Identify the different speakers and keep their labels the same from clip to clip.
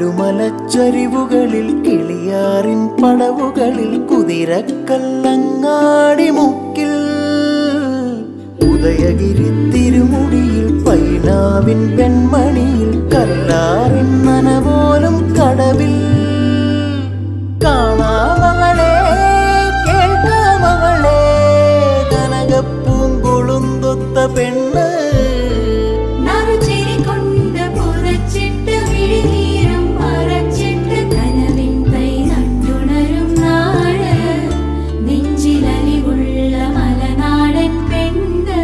Speaker 1: നീലുമലച്ചരിവുകളിൽ കിളിയാറിൻ പടവുകളിൽ കുതിരക്കല്ലങ്ങാടി മുക്കിൽ ഉദയഗിരി തിരുമുടിയിൽ പൈനാവിൻ പെൺമണിയിൽ കല്ലാറിൻ നനപോലും കടവിൽ കാണാമകളെ കേൾക്കാമകളെ കനകപ്പൂങ്കുളുന്തൊത്ത പെണ്ണ്
Speaker 2: നറുചിരി കൊണ്ട് പുറച്ചിട്ട് വിഴിനീരം മറച്ചിട്ട് കനവിൻ തൈ നട്ടുണരും നാട് നെഞ്ചിലലിവുള്ള മലനാടൻ പെണ്ണ്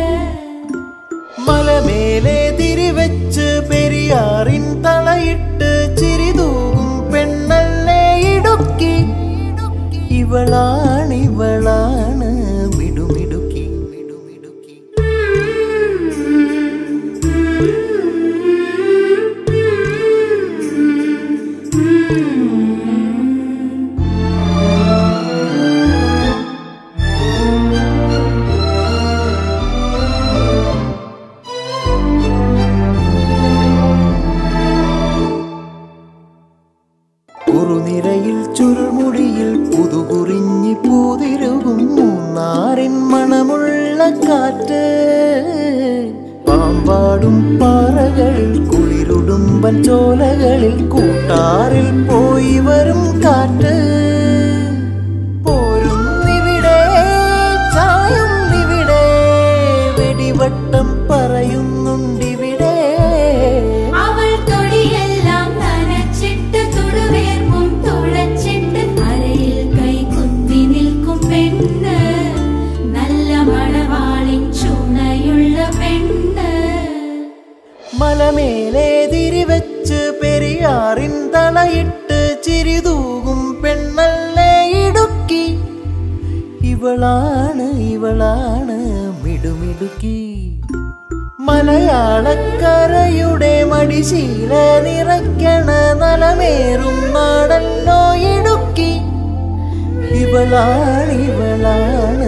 Speaker 1: മലമേലെ തിരിവെച്ച് പെരിയാറിൻ തളയിട്ട് ചിരിതൂകും പെണ്ണല്ലേ ഇടുക്കി ഇവളാണിവളാണ് മിടുമിടുക്കി മിടുമിടുക്കി കുറുനിരയിൽ ചുരുൾമുടിയിൽ പുതുകുറിഞ്ഞി പൂതിരുകും മൂന്നാറിൻ മണമുള്ള കാറ്റ് പാമ്പാടും പാറകളിൽ കുളിരുടുമ്പൻ ചോലകളിൽ കൂട്ടാറിൽ പോയി വരും കാറ്റ് പോരുന്നിവിടെ ചായുന്നിവിടെ വെടിവട്ടം പറയുന്നുണ്ടിവിടെ
Speaker 2: അവൾ തൊടിയെല്ലാം നനച്ചിട്ട് തുടുവേർപ്പും തുളച്ചിട്ട് അരയിൽ കൈ കുത്തി നിൽക്കും പെണ്ണ് നല്ല മണവാളിൻ ചുണയുള്ള പെണ്ണ്
Speaker 1: മലമേലെ തിരിവെച്ച് പെരിയാറിൻ തളയിട്ട് ചിരിതൂകും പെണ്ണല്ലേ ഇടുക്കി ഇവളാണ് ഇവളാണ് മിടുമിടുക്കി മലയാളക്കരയുടെ മടിശീല നിറയ്ക്കണ നലമേറും നാടല്ലോ ഇടുക്കി ഇവളാണ് ഇവളാണ്